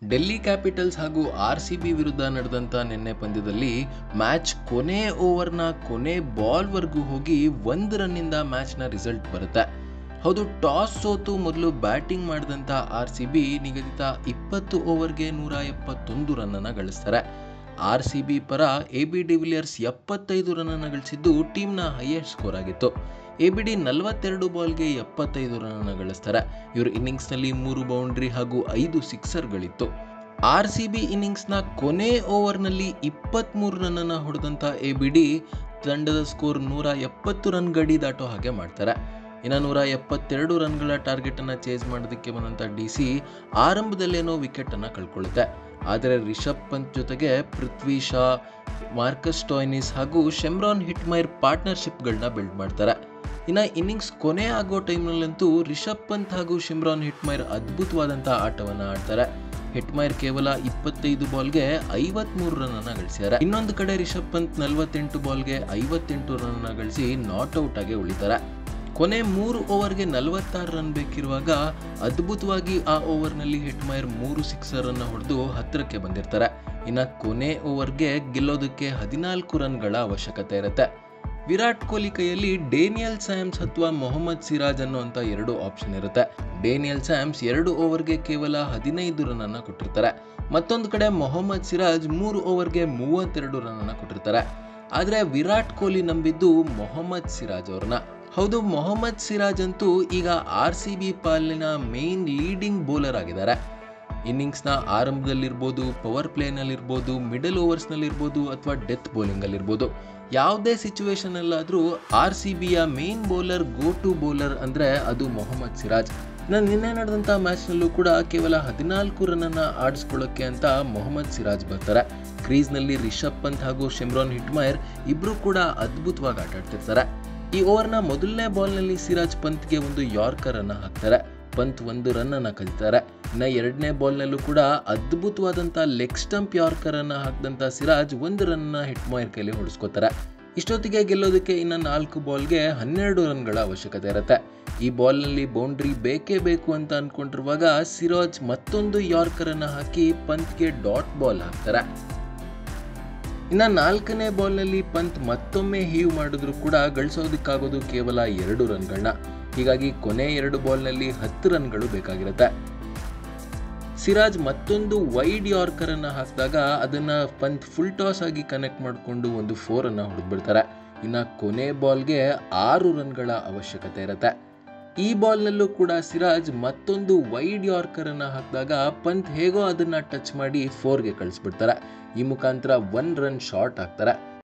Delhi Capitals ಹಾಗೂ R C B ವಿರುದ್ಧ ನಡೆದಂಥ ನಿನ್ನೆ ಪಂದ್ಯದಲ್ಲಿ ಮ್ಯಾಚ್ ಕೊನೆ ಓವರ್ನ ಕೊನೆ ಬಾಲ್ವರೆಗೂ ಹೋಗಿ ಒಂದು ರನ್ನಿಂದ ಮ್ಯಾಚ್ನ ರಿಸಲ್ಟ್ ಬರುತ್ತೆ ಹೌದು ಟಾಸ್ ಸೋತು ಮೊದಲು ಬ್ಯಾಟಿಂಗ್ ಮಾಡಿದಂಥ ಆರ್ ಸಿ ಬಿ ನಿಗದಿತ ಇಪ್ಪತ್ತು ಓವರ್ಗೆ ನೂರ ಎಪ್ಪತ್ತೊಂದು ರನ್ನನ್ನು ಗಳಿಸ್ತಾರೆ ಆರ್ ಸಿ ಬಿ ಪರ ಎ ಬಿ ಡಿವಿಲಿಯರ್ಸ್ ಎಪ್ಪತ್ತೈದು ರನ್ನನ್ನು ಗಳಿಸಿದ್ದು ಟೀಮ್ನ ಹೈಯೆಸ್ಟ್ ಸ್ಕೋರ್ ಆಗಿತ್ತು ಎ ಬಿ ಡಿ ನಲವತ್ತೆರಡು ಬಾಲ್ಗೆ ಎಪ್ಪತ್ತೈದು ರನ್ನನ್ನು ಗಳಿಸ್ತಾರೆ ಇವರು ಇನ್ನಿಂಗ್ಸ್ನಲ್ಲಿ ಮೂರು ಬೌಂಡ್ರಿ ಹಾಗೂ ಐದು ಸಿಕ್ಸರ್ಗಳಿತ್ತು ಆರ್ ಸಿ ಬಿ ಇನ್ನಿಂಗ್ಸ್ನ ಕೊನೆ ಓವರ್ನಲ್ಲಿ ಇಪ್ಪತ್ತ್ಮೂರು ರನ್ನನ್ನು ಹೊಡೆದಂಥ ಎ ಬಿ ಡಿ ತಂಡದ ಸ್ಕೋರ್ ನೂರ ಎಪ್ಪತ್ತು ರನ್ ಗಡಿ ದಾಟೋ ಹಾಗೆ ಮಾಡ್ತಾರೆ ಇನ್ನು ನೂರ ಎಪ್ಪತ್ತೆರಡು ರನ್ಗಳ ಟಾರ್ಗೆಟನ್ನು ಚೇಸ್ ಮಾಡೋದಕ್ಕೆ ಬಂದಂಥ ಡಿ ಸಿ ಆರಂಭದಲ್ಲೇನೋ ವಿಕೆಟನ್ನು ಕಳ್ಕೊಳ್ಳುತ್ತೆ ಆದರೆ ರಿಷಬ್ ಪಂತ್ ಜೊತೆಗೆ ಪೃಥ್ವಿ ಶಾ ಮಾರ್ಕಸ್ ಟಾಯ್ನಿಸ್ ಹಾಗೂ ಶೆಮ್ರಾನ್ ಹಿಟ್ಮೈರ್ ಪಾರ್ಟ್ನರ್ಶಿಪ್ಗಳನ್ನ ಬಿಲ್ಡ್ ಮಾಡ್ತಾರೆ ಇನ್ನು ಇನ್ನಿಂಗ್ಸ್ ಕೊನೆ ಆಗೋ ಟೈಮ್ನಲ್ಲಂತೂ ರಿಷಬ್ ಪಂತ್ ಹಾಗೂ ಶಿಮ್ರಾನ್ ಹಿಟ್ಮೈರ್ ಅದ್ಭುತವಾದಂಥ ಆಟವನ್ನು ಆಡ್ತಾರೆ ಹಿಟ್ಮೈರ್ ಕೇವಲ ಇಪ್ಪತ್ತೈದು ಬಾಲ್ಗೆ ಐವತ್ಮೂರು ರನ್ನನ್ನು ಗಳಿಸಿದ್ದಾರೆ ಇನ್ನೊಂದು ಕಡೆ ರಿಷಬ್ ಪಂತ್ ನಲವತ್ತೆಂಟು ಬಾಲ್ಗೆ ಐವತ್ತೆಂಟು ರನ್ನನ್ನು ಗಳಿಸಿ ನಾಟ್ಔಟ್ ಆಗಿ ಉಳಿತಾರೆ ಕೊನೆ ಮೂರು ಓವರ್ಗೆ ನಲವತ್ತಾರು ರನ್ ಬೇಕಿರುವಾಗ ಅದ್ಭುತವಾಗಿ ಆ ಓವರ್ನಲ್ಲಿ ಹಿಟ್ಮೈರ್ ಮೂರು ಸಿಕ್ಸರ್ ಅನ್ನು ಹೊಡೆದು ಹತ್ತಿರಕ್ಕೆ ಬಂದಿರ್ತಾರೆ ಇನ್ನು ಕೊನೆ ಓವರ್ಗೆ ಗೆಲ್ಲೋದಕ್ಕೆ ಹದಿನಾಲ್ಕು ರನ್ಗಳ ಅವಶ್ಯಕತೆ ಇರುತ್ತೆ ವಿರಾಟ್ ಕೊಹ್ಲಿ ಕೈಯಲ್ಲಿ ಡೇನಿಯಲ್ ಸ್ಯಾಮ್ಸ್ ಅಥವಾ ಮೊಹಮ್ಮದ್ ಸಿರಾಜ್ ಅನ್ನುವಂಥ ಎರಡು ಆಪ್ಷನ್ ಇರುತ್ತೆ ಡೇನಿಯಲ್ ಸ್ಯಾಮ್ಸ್ ಎರಡು ಓವರ್ಗೆ ಕೇವಲ ಹದಿನೈದು ರನ್ನನ್ನು ಕೊಟ್ಟಿರ್ತಾರೆ ಮತ್ತೊಂದು ಕಡೆ ಮೊಹಮ್ಮದ್ ಸಿರಾಜ್ ಮೂರು ಓವರ್ಗೆ ಮೂವತ್ತೆರಡು ರನ್ನನ್ನು ಕೊಟ್ಟಿರ್ತಾರೆ ಆದರೆ ವಿರಾಟ್ ಕೊಹ್ಲಿ ನಂಬಿದ್ದು ಮೊಹಮ್ಮದ್ ಸಿರಾಜ್ ಅವ್ರನ್ನ ಹೌದು ಮೊಹಮ್ಮದ್ ಸಿರಾಜ್ ಅಂತೂ ಈಗ ಆರ್ ಸಿ ಬಿ ಪಾಲಿನ ಮೇನ್ ಲೀಡಿಂಗ್ ಬೌಲರ್ ಆಗಿದ್ದಾರೆ ಇನ್ನಿಂಗ್ಸ್ನ ಆರಂಭದಲ್ಲಿರ್ಬೋದು ಪವರ್ ಪ್ಲೇನಲ್ಲಿರ್ಬೋದು ಮಿಡಲ್ ಓವರ್ಸ್ನಲ್ಲಿರ್ಬೋದು ಅಥವಾ ಡೆತ್ ಬೌಲಿಂಗಲ್ಲಿರ್ಬೋದು ಯಾವುದೇ ಸಿಚುವೇಶನಲ್ಲಾದರೂ ಆರ್ ಸಿ ಬಿಯ main bowler go to bowler ಅಂದರೆ ಅದು ಮೊಹಮ್ಮದ್ ಸಿರಾಜ್ ನಾನು ನಿನ್ನೆ ನಡೆದಂಥ ಮ್ಯಾಚ್ನಲ್ಲೂ ಕೂಡ ಕೇವಲ ಹದಿನಾಲ್ಕು ರನ್ನನ್ನು ಆಡಿಸ್ಕೊಳ್ಳೋಕ್ಕೆ ಅಂತ ಮೊಹಮ್ಮದ್ ಸಿರಾಜ್ ಬರ್ತಾರೆ ಕ್ರೀಸ್ನಲ್ಲಿ ರಿಷಬ್ ಪಂತ್ ಹಾಗೂ ಶಿಮ್ರಾನ್ ಹಿಟ್ಮೈರ್ ಇಬ್ಬರು ಕೂಡ ಅದ್ಭುತವಾಗಿ ಆಟ ಆಡ್ತಿರ್ತಾರೆ ಈ ಓವರ್ನ ಮೊದಲನೇ ಬಾಲ್ನಲ್ಲಿ ಸಿರಾಜ್ ಪಂತ್ಗೆ ಒಂದು ಯಾರ್ಕರ್ ಅನ್ನ ಹಾಕ್ತಾರೆ ಪಂತ್ ಒಂದು ರನ್ ಅನ್ನ ಕಲಿತಾರೆ ಇನ್ನು ಎರಡನೇ ಬಾಲ್ನಲ್ಲೂ ಕೂಡ ಅದ್ಭುತವಾದಂಥ ಲೆಗ್ ಸ್ಟಂಪ್ ಯಾರ್ಕರ್ ಅನ್ನ ಹಾಕಿದಂಥ ಸಿರಾಜ್ ಒಂದು ರನ್ನ ಹಿಟ್ಮೈರ್ ಕೈಲಿ ಹೊಡಿಸ್ಕೋತಾರೆ ಇಷ್ಟೊತ್ತಿಗೆ ಗೆಲ್ಲೋದಕ್ಕೆ ಇನ್ನು ನಾಲ್ಕು ಬಾಲ್ಗೆ ಹನ್ನೆರಡು ರನ್ಗಳ ಅವಶ್ಯಕತೆ ಇರುತ್ತೆ ಈ ಬಾಲ್ನಲ್ಲಿ ಬೌಂಡ್ರಿ ಬೇಕೇ ಬೇಕು ಅಂತ ಅನ್ಕೊಂಡಿರುವಾಗ ಸಿರಾಜ್ ಮತ್ತೊಂದು ಯಾರ್ಕರ್ ಅನ್ನ ಹಾಕಿ ಪಂತ್ಗೆ ಡಾಟ್ ಬಾಲ್ ಹಾಕ್ತಾರೆ ಇನ್ನು ನಾಲ್ಕನೇ ಬಾಲ್ನಲ್ಲಿ ಪಂತ್ ಮತ್ತೊಮ್ಮೆ ಹೀವ್ ಮಾಡಿದ್ರು ಕೂಡ ಗಳಿಸೋದಕ್ಕಾಗೋದು ಕೇವಲ ಎರಡು ರನ್ಗಳನ್ನ ಹೀಗಾಗಿ ಕೊನೆ ಎರಡು ಬಾಲ್ನಲ್ಲಿ ಹತ್ತು ರನ್ಗಳು ಬೇಕಾಗಿರುತ್ತೆ ಸಿರಾಜ್ ಮತ್ತೊಂದು ವೈಡ್ ಯಾರ್ಕರ್ ಅನ್ನ ಹಾಕಿದಾಗ ಅದನ್ನ ಪಂತ್ ಫುಲ್ ಟಾಸ್ ಆಗಿ ಕನೆಕ್ಟ್ ಮಾಡಿಕೊಂಡು ಒಂದು ಫೋರ್ ಅನ್ನ ಹೊಡೆದ್ಬಿಡ್ತಾರೆ ಇನ್ನು ಕೊನೆ ಬಾಲ್ಗೆ ಆರು ರನ್ಗಳ ಅವಶ್ಯಕತೆ ಇರುತ್ತೆ ಈ ಬಾಲ್ನಲ್ಲೂ ಕೂಡ ಸಿರಾಜ್ ಮತ್ತೊಂದು ವೈಡ್ ಯಾರ್ಕರ್ ಅನ್ನ ಹಾಕಿದಾಗ ಪಂತ್ ಹೇಗೋ ಅದನ್ನ ಟಚ್ ಮಾಡಿ ಫೋರ್ಗೆ ಕಳಿಸ್ಬಿಡ್ತಾರೆ ಈ ಮುಖಾಂತರ ಒನ್ ರನ್ ಶಾರ್ಟ್ ಆಗ್ತಾರೆ